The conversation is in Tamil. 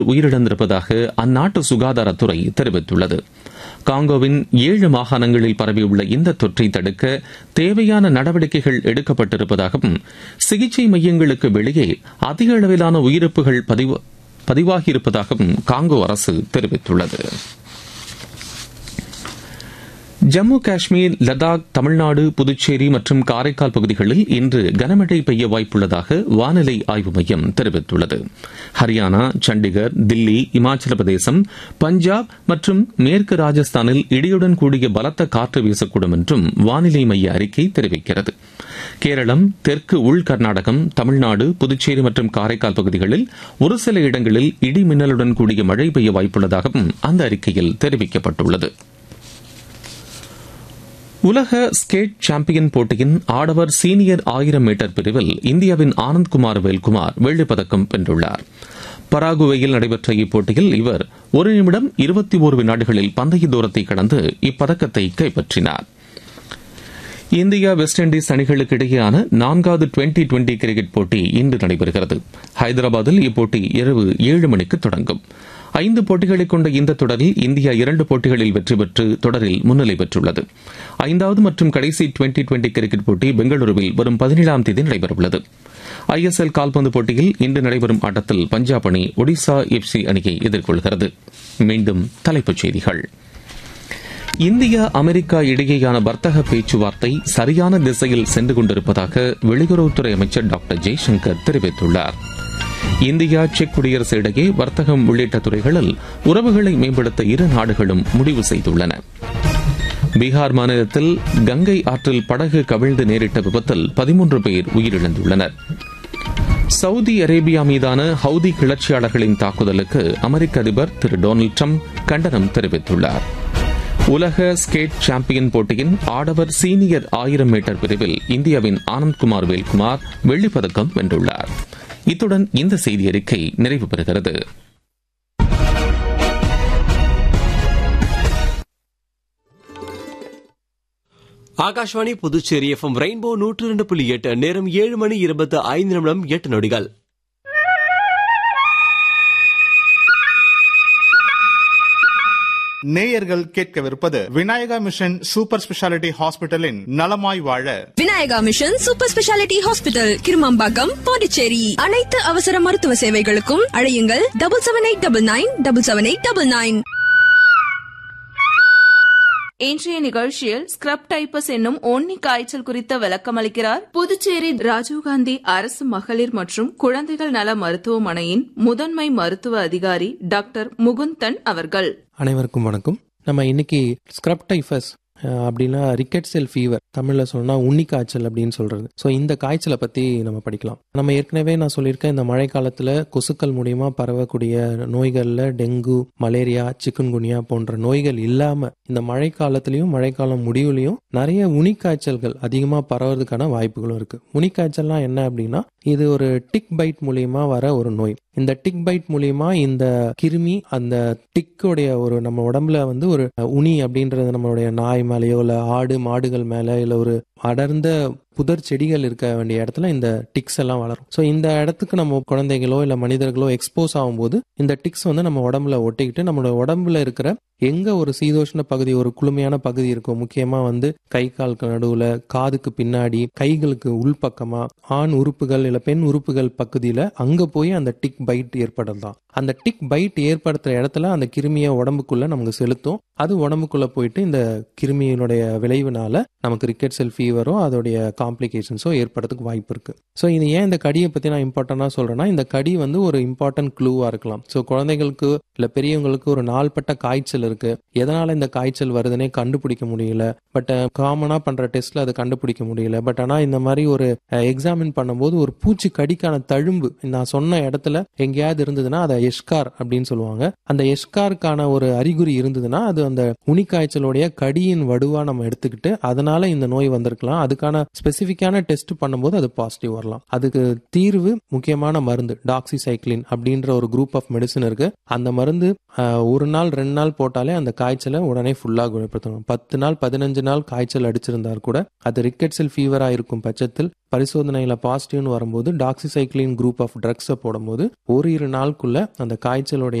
உயிரிழந்திருப்பதாக அந்நாட்டு சுகாதாரத்துறை தெரிவித்துள்ளது காங்கோவின் ஏழு மாகாணங்களில் பரவியுள்ள இந்த தொற்றை தடுக்க தேவையான நடவடிக்கைகள் எடுக்கப்பட்டிருப்பதாகவும் சிகிச்சை மையங்களுக்கு வெளியே அதிக அளவிலான உயிரிழப்புகள் பதிவு பதிவாகியிருப்பதாகவும் காங்கோ அரசு தெரிவித்துள்ளது ஜம்மு காஷ்மீர் லடாக் தமிழ்நாடு புதுச்சேரி மற்றும் காரைக்கால் பகுதிகளில் இன்று கனமழை பெய்ய வாய்ப்புள்ளதாக வானிலை ஆய்வு மையம் தெரிவித்துள்ளது ஹரியானா சண்டிகர் தில்லி இமாச்சல பிரதேசம் பஞ்சாப் மற்றும் மேற்கு ராஜஸ்தானில் இடியுடன் கூடிய பலத்த காற்று வீசக்கூடும் என்றும் வானிலை மைய அறிக்கை தெரிவிக்கிறது கேரளம் தெற்கு உள் கர்நாடகம் தமிழ்நாடு புதுச்சேரி மற்றும் காரைக்கால் பகுதிகளில் ஒரு சில இடங்களில் இடி மின்னலுடன் கூடிய மழை பெய்ய வாய்ப்புள்ளதாகவும் அந்த அறிக்கையில் தெரிவிக்கப்பட்டுள்ளது உலக ஸ்கேட் சாம்பியன் போட்டியின் ஆடவர் சீனியர் ஆயிரம் மீட்டர் பிரிவில் இந்தியாவின் ஆனந்த்குமார் வேல்குமார் வெள்ளிப்பதக்கம் வென்றுள்ளார் பராகுவேயில் நடைபெற்ற இப்போட்டியில் இவர் ஒரு நிமிடம் இருபத்தி ஒரு வினாடிகளில் பந்தய தூரத்தை கடந்து இப்பதக்கத்தை கைப்பற்றினார் இந்தியா வெஸ்ட் இண்டீஸ் அணிகளுக்கு இடையேயான நான்காவது டுவெண்டி டுவெண்டி கிரிக்கெட் போட்டி இன்று நடைபெறுகிறது ஹைதராபாத்தில் இப்போட்டி இரவு ஏழு மணிக்கு தொடங்கும் ஐந்து போட்டிகளை கொண்ட இந்த தொடரில் இந்தியா இரண்டு போட்டிகளில் வெற்றி பெற்று தொடரில் முன்னிலை பெற்றுள்ளது ஐந்தாவது மற்றும் கடைசி டுவெண்டி டுவெண்டி கிரிக்கெட் போட்டி பெங்களூருவில் வரும் பதினேழாம் தேதி நடைபெறவுள்ளது ஐஎஸ்எல் கால்பந்து போட்டியில் இன்று நடைபெறும் ஆட்டத்தில் பஞ்சாப் அணி ஒடிசா எஃப்சி அணியை எதிர்கொள்கிறது மீண்டும் தலைப்புச் செய்திகள் இந்தியா அமெரிக்கா இடையேயான வர்த்தக பேச்சுவார்த்தை சரியான திசையில் சென்று கொண்டிருப்பதாக வெளியுறவுத்துறை அமைச்சர் டாக்டர் ஜெய்சங்கர் தெரிவித்துள்ளார் இந்தியா செக் குடியரசு இடையே வர்த்தகம் உள்ளிட்ட துறைகளில் உறவுகளை மேம்படுத்த இரு நாடுகளும் முடிவு செய்துள்ளன பீகார் மாநிலத்தில் கங்கை ஆற்றில் படகு கவிழ்ந்து நேரிட்ட விபத்தில் பதிமூன்று பேர் உயிரிழந்துள்ளனர் சவுதி அரேபியா மீதான ஹவுதி கிளர்ச்சியாளர்களின் தாக்குதலுக்கு அமெரிக்க அதிபர் திரு டொனால்டு ட்ரம்ப் கண்டனம் தெரிவித்துள்ளார் உலக ஸ்கேட் சாம்பியன் போட்டியின் ஆடவர் சீனியர் ஆயிரம் மீட்டர் பிரிவில் இந்தியாவின் ஆனந்த்குமார் வேல்குமார் வெள்ளிப்பதக்கம் வென்றுள்ளார் இத்துடன் இந்த செய்தி அறிக்கை நிறைவு பெறுகிறது ஆகாஷ்வாணி புதுச்சேரி எஃப்எம் ரெயின்போ நூற்று இரண்டு புள்ளி எட்டு நேரம் ஏழு மணி இருபத்தி ஐந்து நிமிடம் எட்டு நொடிகள் நேயர்கள் கேட்கவிருப்பது விநாயகா மிஷன் சூப்பர் ஸ்பெஷாலிட்டி ஹாஸ்பிட்டலின் நலமாய் வாழ Vinayaka mission super speciality hospital Kirumampakkam Pondicherry அனைத்து அவசர மருத்துவ சேவைகளுக்கும் அழையுங்கள் double seven eight double nine double seven eight double nine இன்றைய நிகழ்ச்சியில் ஸ்கிரப் டைப்பஸ் என்னும் ஒன்னி காய்ச்சல் குறித்த விளக்கமளிக்கிறார் புதுச்சேரி ராஜீவ்காந்தி அரசு மகளிர் மற்றும் குழந்தைகள் நல மருத்துவமனையின் முதன்மை மருத்துவ அதிகாரி டாக்டர் முகுந்தன் அவர்கள் அனைவருக்கும் வணக்கம் நம்ம இன்னைக்கு ஸ்க்ரப் டைஃபஸ் அப்படின்னா ரிக்கெட் செல் ஃபீவர் தமிழில் சொன்னால் உண்ணி காய்ச்சல் அப்படின்னு சொல்கிறது ஸோ இந்த காய்ச்சலை பற்றி நம்ம படிக்கலாம் நம்ம ஏற்கனவே நான் சொல்லியிருக்கேன் இந்த மழை காலத்தில் கொசுக்கள் மூலியமா பரவக்கூடிய நோய்களில் டெங்கு மலேரியா சிக்குன்குனியா போன்ற நோய்கள் இல்லாமல் இந்த மழை காலத்துலேயும் மழைக்காலம் முடிவுலையும் நிறைய உனிக்காய்ச்சல்கள் அதிகமாக பரவறதுக்கான வாய்ப்புகளும் இருக்குது உனிக்காய்ச்சல்லாம் என்ன அப்படின்னா இது ஒரு டிக் பைட் மூலியமா வர ஒரு நோய் இந்த டிக் பைட் மூலியமா இந்த கிருமி அந்த டிக்கோடைய ஒரு நம்ம உடம்புல வந்து ஒரு உனி அப்படின்றது நம்மளுடைய நாய் மேலேயோ இல்லை ஆடு மாடுகள் மேலே இல்லை ஒரு அடர்ந்த புதர் செடிகள் இருக்க வேண்டிய இடத்துல இந்த டிக்ஸ் எல்லாம் வளரும் ஸோ இந்த இடத்துக்கு நம்ம குழந்தைகளோ இல்லை மனிதர்களோ எக்ஸ்போஸ் ஆகும்போது இந்த டிக்ஸ் வந்து நம்ம உடம்புல ஒட்டிக்கிட்டு நம்மளோட உடம்புல இருக்கிற எங்க ஒரு சீதோஷ்ண பகுதி ஒரு குளுமையான பகுதி இருக்கும் முக்கியமா வந்து கை காலுக்கு நடுவுல காதுக்கு பின்னாடி கைகளுக்கு உள்பக்கமா ஆண் உறுப்புகள் இல்ல பெண் உறுப்புகள் பகுதியில அங்க போய் அந்த டிக் பைட் ஏற்படலாம் அந்த டிக் பைட் ஏற்படுத்துற இடத்துல அந்த கிருமியை உடம்புக்குள்ள நமக்கு செலுத்தும் அது உடம்புக்குள்ள போயிட்டு இந்த கிருமியினுடைய விளைவுனால நமக்கு ரிக்கெட் செல் ஃபீவரோ அதோடைய காம்ப்ளிகேஷன்ஸோ ஏற்படுறதுக்கு வாய்ப்பு இருக்கு ஸோ இது ஏன் இந்த கடியை பத்தி நான் இம்பார்ட்டண்டா சொல்றேன்னா இந்த கடி வந்து ஒரு இம்பார்ட்டன்ட் க்ளூவா இருக்கலாம் ஸோ குழந்தைகளுக்கு இல்ல பெரியவங்களுக்கு ஒரு நாள்பட்ட காய்ச்சல் இருக்கு எதனால இந்த காய்ச்சல் வருதுன்னே கண்டுபிடிக்க முடியல பட் காமனா பண்ற டெஸ்ட்ல அதை கண்டுபிடிக்க முடியல பட் ஆனா இந்த மாதிரி ஒரு எக்ஸாமின் பண்ணும்போது ஒரு பூச்சி கடிக்கான தழும்பு நான் சொன்ன இடத்துல எங்கேயாவது இருந்ததுன்னா அதை எஷ்கார் அப்படின்னு சொல்லுவாங்க அந்த எஷ்காருக்கான ஒரு அறிகுறி இருந்ததுன்னா அது அந்த உனிக்காய்ச்சலுடைய கடியின் வடுவா நம்ம எடுத்துக்கிட்டு அதனால இந்த நோய் வந்திருக்கா இருக்கலாம் அதுக்கான ஸ்பெசிஃபிக்கான டெஸ்ட் பண்ணும்போது அது பாசிட்டிவ் வரலாம் அதுக்கு தீர்வு முக்கியமான மருந்து டாக்ஸிசைக்ளின் அப்படின்ற ஒரு குரூப் ஆஃப் மெடிசன் இருக்கு அந்த மருந்து ஆஹ், ஒரு நாள் ரெண்டு நாள் போட்டாலே அந்த காய்ச்சலை உடனே ஃபுல்லாக குணப்படுத்தணும் பத்து நாள் பதினஞ்சு நாள் காய்ச்சல் அடிச்சிருந்தால் கூட அது ரிக்கெட்ஸில் ஃபீவராக இருக்கும் பட்சத்தில் பரிசோதனையில் பாசிட்டிவ்னு வரும்போது டாக்ஸிசைக்ளின் குரூப் ஆஃப் ட்ரக்ஸை போடும்போது ஒரு இரு நாளுக்குள்ள அந்த காய்ச்சலோட